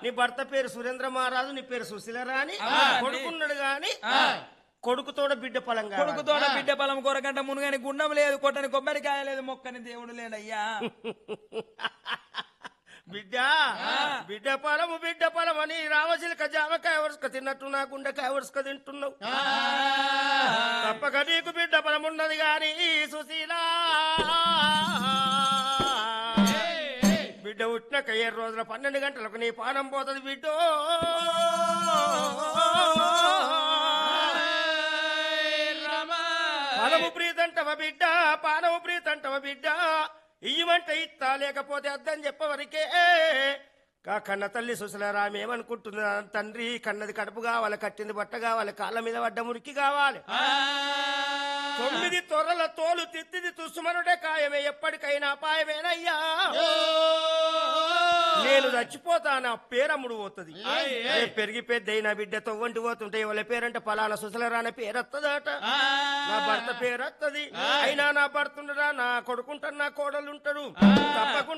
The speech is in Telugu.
నీ భర్త పేరు సురేంద్ర మహారాజు నీ పేరు సుశీలరాణి కొడుకున్నాడు గాని కొడుకుతోడ బిడ్డ ఫలం కావాలి. కొడుకుతోడ బిడ్డ పొలం కొరకంట మునుగని గుండం లేదు కొట్టని కొబ్బరికాయ లేదు మొక్కని దేవుడు లేడయ్యా బిడ్డ బిడ్డ ఫలము బిడ్డ ఫలం అని రామచిలక జామకాయ వరుసక తిన్నట్టు నా గుండెకాయ వరుసక తింటున్నావు తప్పక నీకు బిడ్డ ఫలం ఉన్నది గాని సుశీల బిడ్డ పుట్టినాక ఏడు రోజుల పన్నెండు గంటలకు నీ పానం పోతుంది బిడ్డ ఫలము ప్రీతంటవ బిడ్డ పానము ప్రీతంటవ బిడ్డ ఇయ్యమంటే ఇత్తా లేకపోతే అద్దని చెప్పవరికే కా కన్న తల్లి సుశలరామ ఏమనుకుంటున్నా తండ్రి కన్నది కడుపు కావాలి కట్టింది బట్ట కావాలి కాళ్ళ మీద పడ్డ మురికి కావాలి తొమ్మిది తొర్రల తోలు తిత్తిది తుసుమనుడే కాయమే ఎప్పటికైనా అపాయమేనయ్యా నేను చచ్చిపోతాను ఆ పేరమ్ముడు పోతుంది రేపు పెరిగి పెద్దయిన బిడ్డ తొవ్వంటి పోతుంటే ఎవరి పేరంటే పలానా సుశలరాన పేరత్తదట నా భర్త పేరత్తది అయినా నా భర్త ఉండరా నా కొడుకుంటారు నా కోడలు ఉంటారు తప్పకుండా